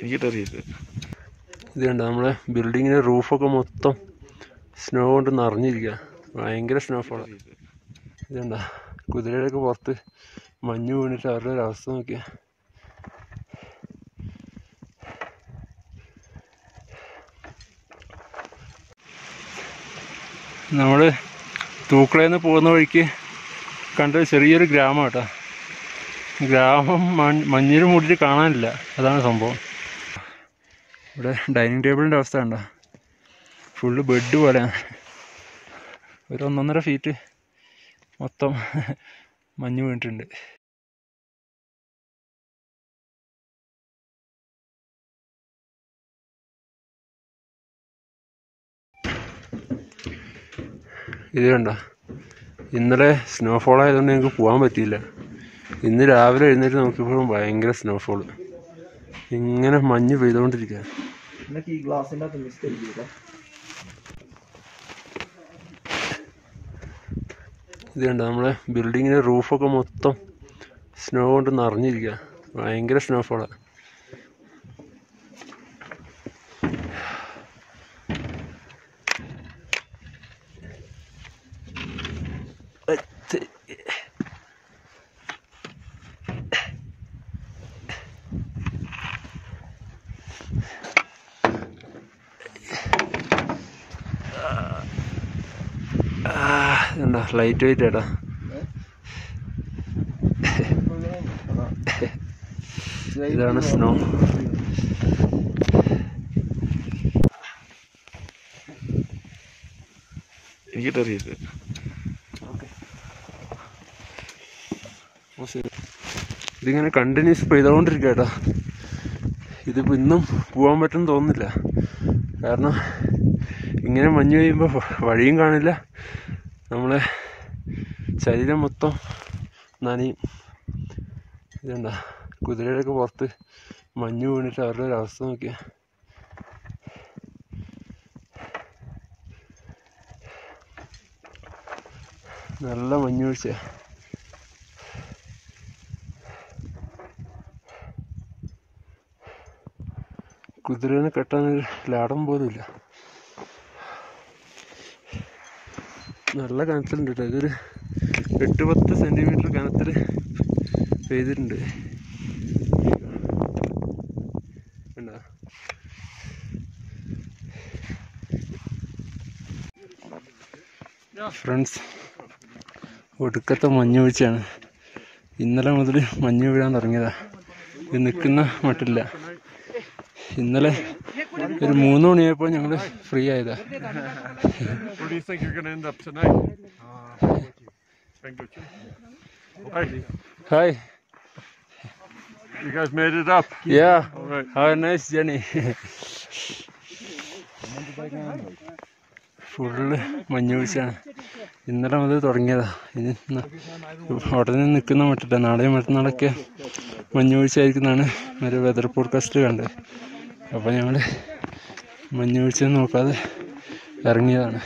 എനിക്കിട്ടറിയില്ല ഇത് കണ്ട നമ്മളെ ബിൽഡിങ്ങിൻ്റെ റൂഫൊക്കെ മൊത്തം സ്നോ കൊണ്ട് നിറഞ്ഞിരിക്കുക ഭയങ്കര സ്നോഫോളാണ് ഇത് കണ്ട കുതിരയുടെയൊക്കെ പുറത്ത് മഞ്ഞ് വീണിട്ട് അവരുടെ ഒരു അവസ്ഥ നോക്കിയാൽ നമ്മൾ തൂക്കളയിൽ നിന്ന് പോകുന്ന വഴിക്ക് കണ്ട ചെറിയൊരു ഗ്രാമം കേട്ടോ ഗ്രാമം മൺ മഞ്ഞിൽ മൂടിയിട്ട് കാണാനില്ല അതാണ് സംഭവം ഇവിടെ ഡൈനിങ് ടേബിളിൻ്റെ അവസ്ഥ കണ്ട ഫുള്ള് ബെഡ് പോലെയാണ് ഒരു ഒന്നൊന്നര ഫീറ്റ് മൊത്തം മഞ്ഞ് വീണിട്ടുണ്ട് ഇത് കണ്ട ഇന്നലെ സ്നോഫോൾ ആയതുകൊണ്ട് ഞങ്ങൾക്ക് പോകാൻ പറ്റിയില്ല ഇന്ന് രാവിലെ എഴുന്നേറ്റ് നോക്കിയപ്പോഴും ഭയങ്കര സ്നോഫോൾ ഇങ്ങനെ മഞ്ഞ് പെയ്തുകൊണ്ടിരിക്കുക എന്നൊക്കെ ഈ ഗ്ലാസിൻ്റെ അകത്ത് മിസ്റ്റ് അടിക്കുക ഇത് കണ്ട നമ്മളെ ബിൽഡിങ്ങിൻ്റെ റൂഫൊക്കെ മൊത്തം സ്നോ കൊണ്ട് നിറഞ്ഞിരിക്കുക ഭയങ്കര സ്നോഫോളാണ് എന്താ ലൈറ്റ് വെയിറ്റ് ഏട്ടാ ഇതാണ് സ്നോ എനിക്കിട്ടറിയില്ല ഓ ശരി ഇതിങ്ങനെ കണ്ടിന്യൂസ് പെയ്തുകൊണ്ടിരിക്കുക കേട്ടോ ഇതിപ്പോൾ ഇന്നും പോകാൻ പറ്റുമെന്ന് തോന്നുന്നില്ല കാരണം ഇങ്ങനെ മഞ്ഞ് പെയ്യുമ്പോൾ വഴിയും കാണില്ല നമ്മളെ ശരീരം മൊത്തം നനയും ഇതുണ്ട കുതിരയുടെയൊക്കെ പുറത്ത് മഞ്ഞ് വീണിട്ട് അവരുടെ ഒരു അവസ്ഥ നോക്കിയാൽ നല്ല മഞ്ഞ് വീഴ്ച കുതിരനെ കെട്ടാനൊരു ലാടം പോലുമില്ല നല്ല കനത്തിലുണ്ട് കേട്ടോ ഇതൊരു എട്ട് പത്ത് സെൻറ്റിമീറ്റർ കനത്തിൽ പെയ്തിട്ടുണ്ട് കണ്ടോ ഫ്രണ്ട്സ് ഒടുക്കത്തെ മഞ്ഞ് വീഴ്ചയാണ് ഇന്നലെ മുതൽ മഞ്ഞ് വീഴാൻ തുടങ്ങിയതാ ഇത് നിൽക്കുന്ന മട്ടില്ല ഇന്നലെ ഒരു മൂന്ന് മണിയായപ്പോൾ ഞങ്ങൾ ഫ്രീ ആയതാ Where do you think you're going to end up tonight? Bangkok. Hi, hi you guys made it up. Yeah All right. Have a nice journey full മഞ്ഞ് വീഴ്ചയാണ് ഇന്നലെ മുതൽ തുടങ്ങിയതാ ഇനി ഇന്ന് ഉടനെ നിൽക്കുന്ന മട്ടില്ല നാളെയും മറ്റന്നാളൊക്കെ മഞ്ഞ് വീഴ്ച ആയിരിക്കുന്നതാണ് ഒരു വെതർ പോഡ്കാസ്റ്റ് കണ്ടത് അപ്പോൾ ഞങ്ങൾ മഞ്ഞ് വീഴ്ച നോക്കാതെ ഇറങ്ങിയതാണ്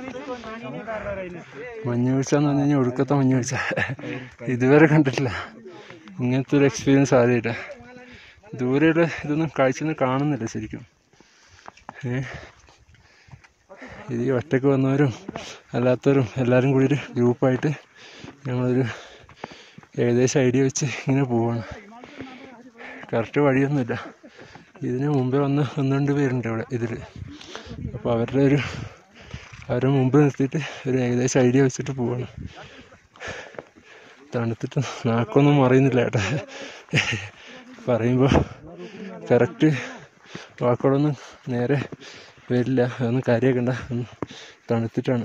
മഞ്ഞ് വീഴ്ച എന്ന് പറഞ്ഞു കഴിഞ്ഞാൽ ഒടുക്കത്തെ മഞ്ഞ് വീഴ്ച ഇതുവരെ കണ്ടിട്ടില്ല ഇങ്ങനത്തെ ഒരു എക്സ്പീരിയൻസ് ആദ്യമായിട്ടാണ് ദൂരെയുള്ള ഇതൊന്നും കാഴ്ചയൊന്നും കാണുന്നില്ല ശരിക്കും ഏ ഇത് ഈ ഒറ്റയ്ക്ക് വന്നവരും അല്ലാത്തവരും എല്ലാവരും കൂടി ഒരു ഗ്രൂപ്പായിട്ട് ഞങ്ങളൊരു ഏകദേശം ഐഡിയ വെച്ച് ഇങ്ങനെ പോവാണ് കറക്റ്റ് വഴിയൊന്നുമില്ല ഇതിന് മുമ്പേ വന്ന് ഒന്ന് രണ്ട് പേരുണ്ട് ഇവിടെ ഇതിൽ അപ്പോൾ അവരുടെ ഒരു അവരുടെ മുമ്പ് നിർത്തിയിട്ട് ഒരു ഏകദേശം ഐഡിയ വെച്ചിട്ട് പോവാണ് തണുത്തിട്ട് നാക്കൊന്നും മറിയുന്നില്ല ഏട്ടാ പറയുമ്പോൾ കറക്റ്റ് വാക്കുകളൊന്നും നേരെ വരില്ല അതൊന്നും കാര്യമാക്കണ്ട ഒന്ന് തണുത്തിട്ടാണ്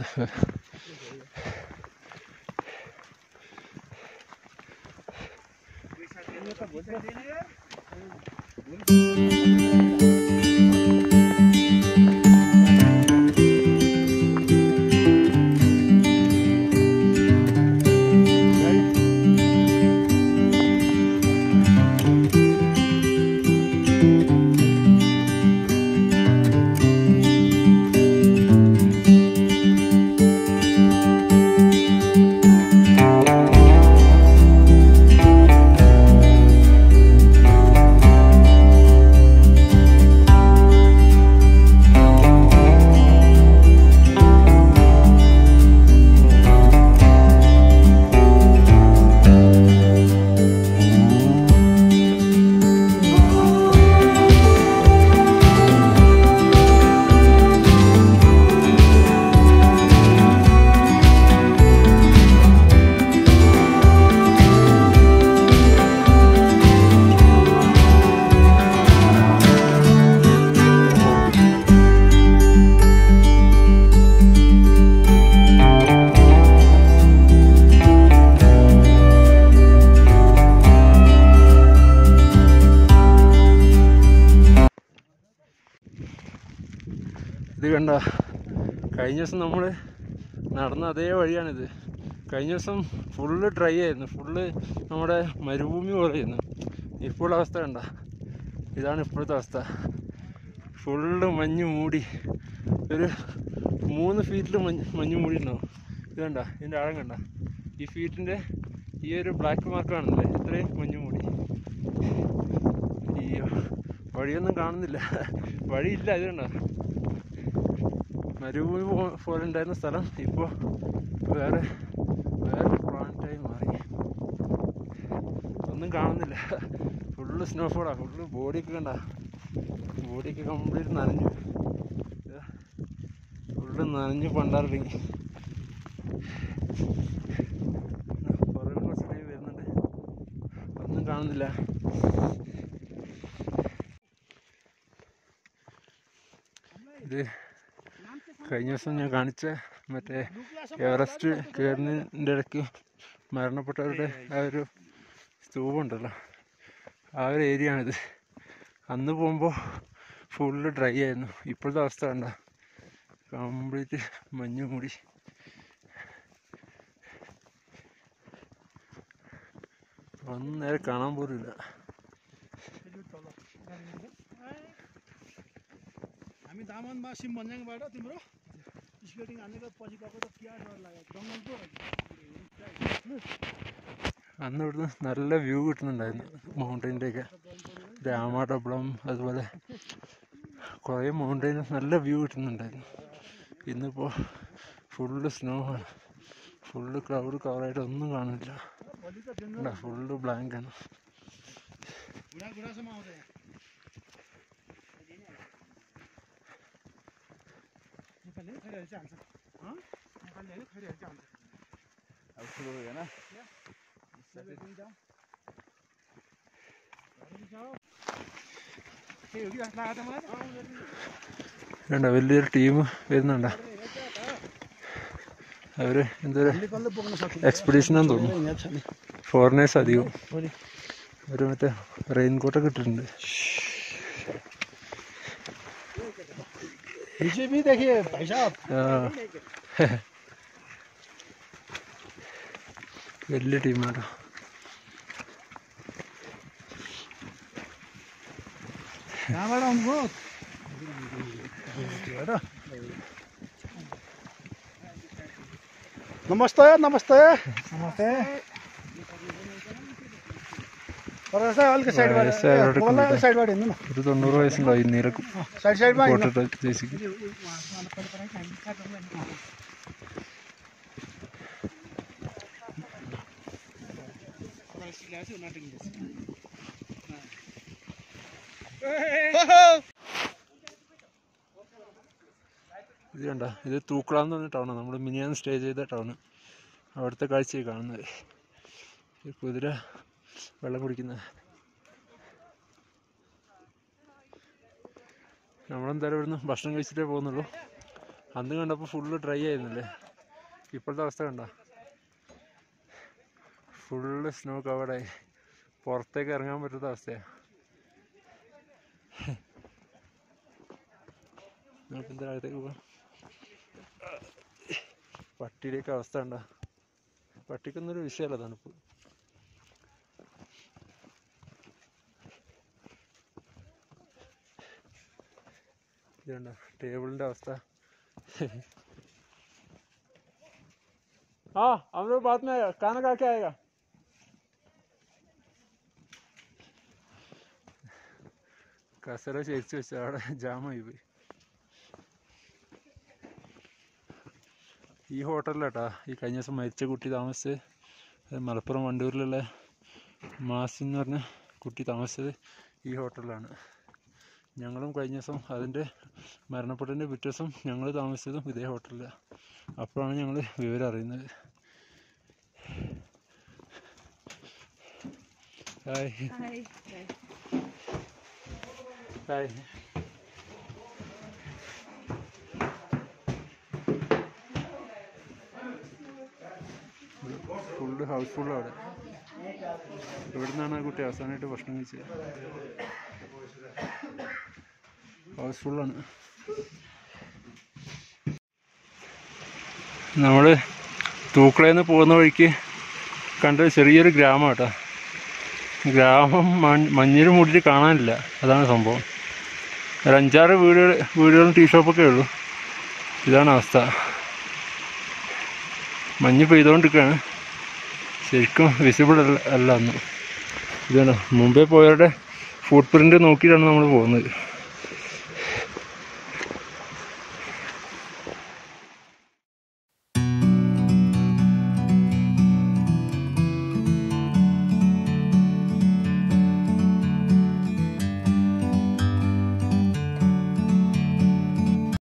കണ്ട കഴിഞ്ഞ ദിവസം നമ്മൾ നടന്ന അതേ വഴിയാണിത് കഴിഞ്ഞ ദിവസം ഫുള്ള് ഡ്രൈ ആയിരുന്നു ഫുള്ള് നമ്മുടെ മരുഭൂമി പോലെയായിരുന്നു ഇപ്പോൾ അവസ്ഥ കണ്ട ഇതാണ് ഇപ്പോഴത്തെ അവസ്ഥ ഫുള്ള് മഞ്ഞ് മൂടി ഒരു മൂന്ന് ഫീറ്റിൽ മഞ്ഞ് മഞ്ഞ് മൂടി ഉണ്ടാവും ഇത് കണ്ട ഇതിൻ്റെ ആഴം കണ്ട ഈ ഫീറ്റിൻ്റെ ഈ ഒരു ബ്ലാക്ക് മാർക്ക് കാണുന്നില്ലേ ഇത്രയും മഞ്ഞ് മൂടി അയ്യോ വഴിയൊന്നും കാണുന്നില്ല വഴിയില്ല ഇത് കണ്ട മരുഭൂമി പോ- പോലെ ഉണ്ടായിരുന്ന സ്ഥലം ഇപ്പോൾ വേറെ വേറെ പ്ലാനറ്റായി മാറി ഒന്നും കാണുന്നില്ല ഫുള്ള് സ്നോഫോളാ ഫുള്ള് ബോഡിയൊക്കെ കണ്ട ബോഡിയൊക്കെ കംപ്ലീറ്റ് നനഞ്ഞു ഫുള്ള് നനഞ്ഞ് പണ്ടാറിടങ്ങി പുറകിൽ കുറച്ചുകൂടി വരുന്നുണ്ട് ഒന്നും കാണുന്നില്ല ഇത് കഴിഞ്ഞ ദിവസം ഞാൻ കാണിച്ച മറ്റേ എവറസ്റ്റ് കയറുന്നതിൻ്റെ ഇടയ്ക്ക് മരണപ്പെട്ടവരുടെ ആ ഒരു സ്തൂപമുണ്ടല്ലോ ആ ഒരു ഏരിയ ആണിത് അന്ന് പോകുമ്പോൾ ഫുള്ള് ഡ്രൈ ആയിരുന്നു ഇപ്പോഴത്തെ അവസ്ഥ കണ്ട കംപ്ലീറ്റ് മഞ്ഞ് മൂടി ഒന്നും നേരെ കാണാൻ പോലും ഇല്ല हामी दामनमा सिम भन्ज्याङबाट तिम्रो स्केटिङ हानेको पछि गएको त क्या डर लाग्यो जङ्गल पो അന്ന് ഇവിടുന്ന് നല്ല വ്യൂ കിട്ടുന്നുണ്ടായിരുന്നു മൗണ്ടൈൻ്റെയൊക്കെ രാമാടബളം അതുപോലെ കുറേ മൗണ്ടൈൻ നല്ല വ്യൂ കിട്ടുന്നുണ്ടായിരുന്നു ഇന്നിപ്പോൾ ഫുള്ള് സ്നോ ആണ് ഫുള്ള് ക്ലൗഡ് കവറായിട്ട് ഒന്നും കാണില്ല ഫുള്ള് ബ്ലാങ്ക് ആണ് घुँडा घुँडासम्म आउँछ यहाँ नेपालीले खैरीहरू चाहिँ हान्छ हँ? नेपालीले होइन खैरीहरू चाहिँ हान्छ अब ठुलो होइन त्यही हो कि जस्तो लाग्यो त मलाई വേണ്ട വലിയൊരു ടീം വരുന്നുണ്ട അവർ എന്തൊരു हामीले कसले बोक्न सक्छ എക്സ്പെഡീഷനാന്ന് തോന്നുന്നു यहाँ छ नि ഫോറിനേഴ്സ് അധികം അവർ മറ്റേ റെയിൻകോട്ടൊക്കെ ഇട്ടിട്ടുണ്ട് हिजो भी देखेँ भाइ साहब ആ. വലിയ ടീമാട്ടോ कहाँबाट आउनुभयो नमस्ते नमस्ते नमस्ते अलिक साइडबाट साइडबाट मोबाइललाई अलिक साइडबाट हिँड्नु न ഒരു തൊണ്ണൂറ് വയസ്സുണ്ടാവും ഈ നീല साइड साइडमा हिँड्नु കോട്ടിട്ട ചേച്ചിക്ക് ഇത് കണ്ട ഇത് തൂക്കളാന്ന് പറഞ്ഞ ടൗണാണ് നമ്മൾ മിനിയാന്ന് സ്റ്റേ ചെയ്ത ടൗണ് അവിടുത്തെ കാഴ്ചയായി കാണുന്നത് ഈ കുതിര വെള്ളം കുടിക്കുന്ന നമ്മളെന്തായാലും ഇവിടുന്ന് ഭക്ഷണം കഴിച്ചിട്ടേ പോകുന്നുള്ളൂ അന്ന് കണ്ടപ്പോൾ ഫുള്ള് ഡ്രൈ ആയിരുന്നില്ലേ ഇപ്പോഴത്തെ അവസ്ഥ കണ്ട ഫുള്ള് സ്നോ കവേർഡായി പുറത്തേക്ക് ഇറങ്ങാൻ പറ്റാത്ത അവസ്ഥയാണ് നമുക്ക് എന്താ അകത്തേക്ക് പോവാം പട്ടിയുടെയൊക്കെ അവസ്ഥ കണ്ട പട്ടിക്കൊന്നൊരു വിഷയമല്ല തണുപ്പ് ഇതുണ്ട ടേബിളിന്റെ അവസ്ഥ ആ हम लोग बाद में आएगा खाना खा के आएगा കസര ശരിച്ചു വെച്ച അവിടെ ജാമായി പോയി ഈ ഹോട്ടലിലാട്ടാ ഈ കഴിഞ്ഞ ദിവസം മരിച്ച കുട്ടി താമസിച്ചത് അത് മലപ്പുറം വണ്ടൂരിലുള്ള മാസി എന്ന് പറഞ്ഞ കുട്ടി താമസിച്ചത് ഈ ഹോട്ടലിലാണ് ഞങ്ങളും കഴിഞ്ഞ ദിവസം അതിൻ്റെ മരണപ്പെട്ടതിൻ്റെ പിറ്റേ ദിവസം ഞങ്ങൾ താമസിച്ചതും ഇതേ ഹോട്ടലിലാണ് അപ്പോഴാണ് ഞങ്ങൾ വിവരം അറിയുന്നത് ഹായ് ഹായ് ഫുള്ള് ഹൗസ്ഫുൾ അവിടെ ഇവിടെ നിന്നാണ് ആ കുട്ടി അവസാനമായിട്ട് ഭക്ഷണം കഴിച്ചത് ഹൗസ്ഫുള്ളാണ് നമ്മൾ തൂക്കളയിൽ നിന്ന് പോകുന്ന വഴിക്ക് കണ്ട ചെറിയൊരു ഗ്രാമം കേട്ടോ ഗ്രാമം മൺ- മഞ്ഞിൽ മൂടിയിട്ട് കാണാനില്ല അതാണ് സംഭവം ഒരു അഞ്ചാറ് വീടുകൾ വീടുകളും ടീ ഷോപ്പൊക്കെ ഉള്ളൂ ഇതാണ് അവസ്ഥ മഞ്ഞ് പെയ്തുകൊണ്ടിരിക്കുകയാണ് ശരിക്കും വിസിബിൾ അല്ല അല്ല ഒന്നും ഇതാണ് മുമ്പേ പോയവരുടെ ഫുട് പ്രിൻ്റ് നോക്കിയിട്ടാണ് നമ്മൾ പോകുന്നത്